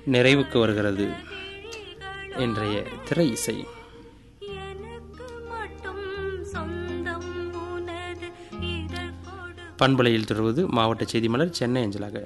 நிறைவுக்கு வருகிறது இன்றைய திரை இசை எனக்கு மட்டும் சொந்தம் உனது இதழ் கொடு பண்பலையில் தொடர்வது மாவட்ட செய்தி மலர் சென்னை அஞ்சலாக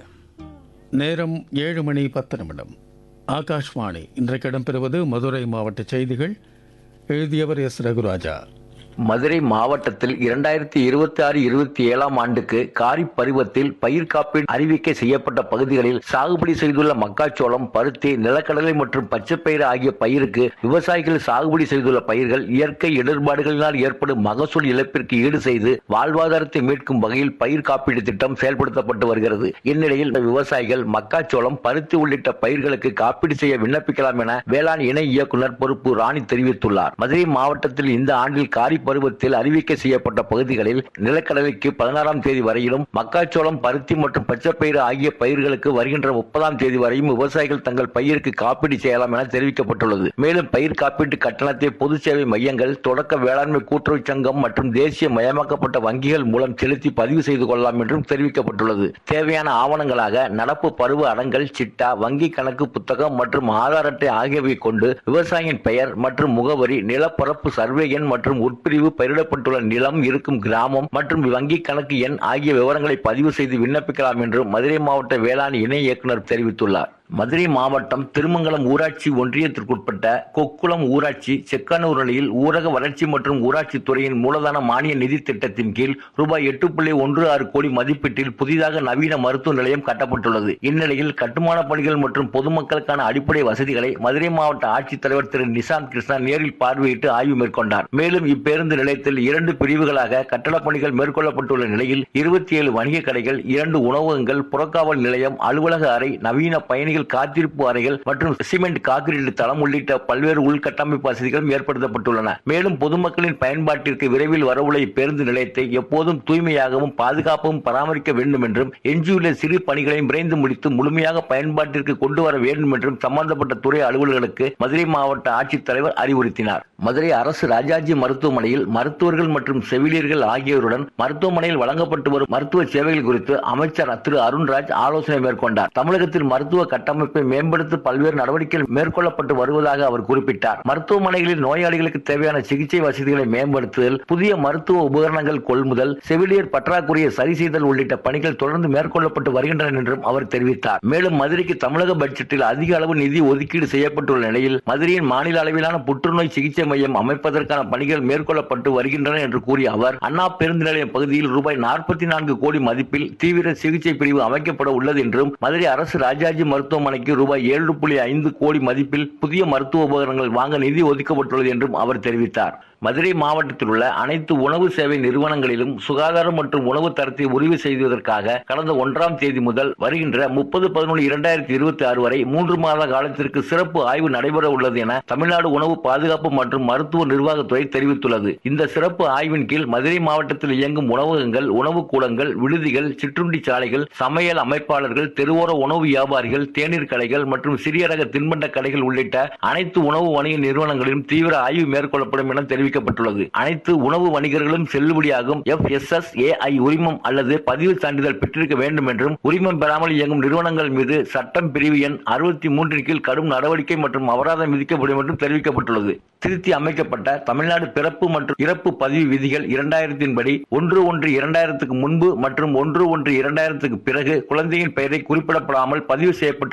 நேரம் ஏழு மணி பத்து நிமிடம் ஆகாஷ்வாணி இன்றைக்கு இடம்பெறுவது மதுரை மாவட்ட செய்திகள் எழுதியவர் எஸ் ரகுராஜா மதுரை மாவட்டத்தில் இரண்டாயிரத்தி இருபத்தி ஆறு இருபத்தி ஏழாம் ஆண்டுக்கு காரிப் பருவத்தில் பயிர் காப்பீடு அறிவிக்கை செய்யப்பட்ட பகுதிகளில் சாகுபடி செய்துள்ள மக்காச்சோளம் பருத்தி நிலக்கடலை மற்றும் பச்சைப்பயிறு ஆகிய பயிருக்கு விவசாயிகள் சாகுபடி செய்துள்ள பயிர்கள் இயற்கை இடர்பாடுகளினால் ஏற்படும் மகசூல் இழப்பிற்கு ஈடு செய்து வாழ்வாதாரத்தை மீட்கும் வகையில் பயிர் காப்பீடு திட்டம் செயல்படுத்தப்பட்டு வருகிறது இந்நிலையில் விவசாயிகள் மக்காச்சோளம் பருத்தி உள்ளிட்ட பயிர்களுக்கு காப்பீடு செய்ய விண்ணப்பிக்கலாம் என வேளாண் இணை இயக்குனர் பொறுப்பு ராணி தெரிவித்துள்ளார் மதுரை மாவட்டத்தில் இந்த ஆண்டில் காரி பருவத்தில் அறிவிக்கை செய்யப்பட்ட பகுதிகளில் நிலக்கடலைக்கு பதினாறாம் தேதி வரையிலும் மக்காச்சோளம் பருத்தி மற்றும் பச்சைப்பயிறு ஆகிய பயிர்களுக்கு வருகின்ற முப்பதாம் தேதி வரையும் விவசாயிகள் தங்கள் பயிருக்கு காப்பீடு செய்யலாம் என தெரிவிக்கப்பட்டுள்ளது மேலும் பயிர் காப்பீட்டு கட்டணத்தை பொது சேவை மையங்கள் தொடக்க வேளாண்மை கூட்டுறவு சங்கம் மற்றும் தேசிய மயமாக்கப்பட்ட வங்கிகள் மூலம் செலுத்தி பதிவு செய்து கொள்ளலாம் என்றும் தெரிவிக்கப்பட்டுள்ளது தேவையான ஆவணங்களாக நடப்பு பருவ அடங்கல் சிட்டா வங்கி கணக்கு புத்தகம் மற்றும் ஆதார் அட்டை ஆகியவை கொண்டு விவசாயியின் பெயர் மற்றும் முகவரி நிலப்பரப்பு சர்வே எண் மற்றும் உட்பிரிவு பயிரிடப்பட்டுள்ள நிலம் இருக்கும் கிராமம் மற்றும் வங்கி கணக்கு எண் ஆகிய விவரங்களை பதிவு செய்து விண்ணப்பிக்கலாம் என்று மதுரை மாவட்ட வேளாண் இணை இயக்குனர் தெரிவித்துள்ளார் மதுரை மாவட்டம் திருமங்கலம் ஊராட்சி ஒன்றியத்திற்குட்பட்ட கொக்குளம் ஊராட்சி செக்கானூரணியில் ஊரக வளர்ச்சி மற்றும் ஊராட்சி துறையின் மூலதன மானிய நிதி திட்டத்தின் கீழ் ரூபாய் எட்டு புள்ளி ஒன்று ஆறு கோடி மதிப்பீட்டில் புதிதாக நவீன மருத்துவ நிலையம் கட்டப்பட்டுள்ளது இந்நிலையில் கட்டுமான பணிகள் மற்றும் பொதுமக்களுக்கான அடிப்படை வசதிகளை மதுரை மாவட்ட ஆட்சித்தலைவர் திரு நிசாந்த் கிருஷ்ணா நேரில் பார்வையிட்டு ஆய்வு மேற்கொண்டார் மேலும் இப்பேருந்து நிலையத்தில் இரண்டு பிரிவுகளாக கட்டடப் பணிகள் மேற்கொள்ளப்பட்டுள்ள நிலையில் இருபத்தி ஏழு வணிக கடைகள் இரண்டு உணவகங்கள் புறக்காவல் நிலையம் அலுவலக அறை நவீன பயணிகள் காத்திருப்பு அறைகள் மற்றும் சிமெண்ட் கான்கிரீட் தளம் உள்ளிட்ட பல்வேறு உள்கட்டமைப்பு வசதிகளும் ஏற்படுத்தப்பட்டுள்ளன மேலும் பொதுமக்களின் பயன்பாட்டிற்கு விரைவில் வரவுள்ள இப்பேருந்து நிலையத்தை எப்போதும் தூய்மையாகவும் பாதுகாப்பாகவும் பராமரிக்க வேண்டும் என்றும் எஞ்சியுள்ள சிறு பணிகளையும் விரைந்து முடித்து முழுமையாக பயன்பாட்டிற்கு கொண்டு வர வேண்டும் என்றும் சம்பந்தப்பட்ட துறை அலுவலர்களுக்கு மதுரை மாவட்ட ஆட்சித்தலைவர் அறிவுறுத்தினார் மதுரை அரசு ராஜாஜி மருத்துவமனையில் மருத்துவர்கள் மற்றும் செவிலியர்கள் ஆகியோருடன் மருத்துவமனையில் வழங்கப்பட்டு வரும் மருத்துவ சேவைகள் குறித்து அமைச்சர் திரு அருண்ராஜ் ஆலோசனை மேற்கொண்டார் தமிழகத்தில் மருத்துவ கட்டமைப்பை மேம்படுத்த பல்வேறு நடவடிக்கைகள் மேற்கொள்ளப்பட்டு வருவதாக அவர் குறிப்பிட்டார் மருத்துவமனைகளில் நோயாளிகளுக்கு தேவையான சிகிச்சை வசதிகளை மேம்படுத்துதல் புதிய மருத்துவ உபகரணங்கள் கொள்முதல் செவிலியர் பற்றாக்குறையை சரி செய்தல் உள்ளிட்ட பணிகள் தொடர்ந்து மேற்கொள்ளப்பட்டு வருகின்றன என்றும் அவர் தெரிவித்தார் மேலும் மதுரைக்கு தமிழக பட்ஜெட்டில் அதிக அளவு நிதி ஒதுக்கீடு செய்யப்பட்டுள்ள நிலையில் மதுரையின் மாநில அளவிலான புற்றுநோய் சிகிச்சை மையம் அமைப்பதற்கான பணிகள் மேற்கொள்ளப்பட்டு வருகின்றன என்று கூறிய அவர் அண்ணா பேருந்து நிலையம் பகுதியில் ரூபாய் நாற்பத்தி நான்கு கோடி மதிப்பில் தீவிர சிகிச்சை பிரிவு அமைக்கப்பட உள்ளது என்றும் மதுரை அரசு ராஜாஜி மருத்துவமனைக்கு ரூபாய் ஏழு புள்ளி ஐந்து கோடி மதிப்பில் புதிய மருத்துவ உபகரணங்கள் வாங்க நிதி ஒதுக்கப்பட்டுள்ளது என்றும் அவர் தெரிவித்தார் மதுரை மாவட்டத்தில் உள்ள அனைத்து உணவு சேவை நிறுவனங்களிலும் சுகாதாரம் மற்றும் உணவு தரத்தை உறுதி செய்வதற்காக கடந்த ஒன்றாம் தேதி முதல் வருகின்ற முப்பது பதினொன்று இரண்டாயிரத்தி இருபத்தி ஆறு வரை மூன்று மாத காலத்திற்கு சிறப்பு ஆய்வு நடைபெற உள்ளது என தமிழ்நாடு உணவு பாதுகாப்பு மற்றும் மருத்துவ நிர்வாகத்துறை தெரிவித்துள்ளது இந்த சிறப்பு ஆய்வின் கீழ் மதுரை மாவட்டத்தில் இயங்கும் உணவகங்கள் உணவு கூடங்கள் விடுதிகள் சிற்றுண்டி சாலைகள் சமையல் அமைப்பாளர்கள் தெருவோர உணவு வியாபாரிகள் தேநீர் கடைகள் மற்றும் சிறிய ரக தின்பண்ட கடைகள் உள்ளிட்ட அனைத்து உணவு வணிக நிறுவனங்களிலும் தீவிர ஆய்வு மேற்கொள்ளப்படும் என தெரிவிக்கப்பட்டுள்ளது அனைத்து உணவு வணிகர்களும் செல்லுபடியாகும் எஃப் எஸ் எஸ் ஏஐ உரிமம் அல்லது பதிவு சான்றிதழ் பெற்றிருக்க வேண்டும் என்றும் உரிமம் பெறாமல் இயங்கும் நிறுவனங்கள் மீது சட்டம் பிரிவு எண் அறுபத்தி மூன்றின் கீழ் கடும் நடவடிக்கை மற்றும் அபராதம் விதிக்கப்படும் என்றும் தெரிவிக்கப்பட்டுள்ளது திருத்தி அமைக்கப்பட்ட தமிழ்நாடு பிறப்பு மற்றும் இறப்பு பதிவு விதிகள் இரண்டாயிரத்தின் படி ஒன்று ஒன்று இரண்டாயிரத்துக்கு முன்பு மற்றும் ஒன்று ஒன்று இரண்டாயிரத்துக்கு பிறகு குழந்தையின் பெயரை குறிப்பிடப்படாமல் பதிவு செய்யப்பட்ட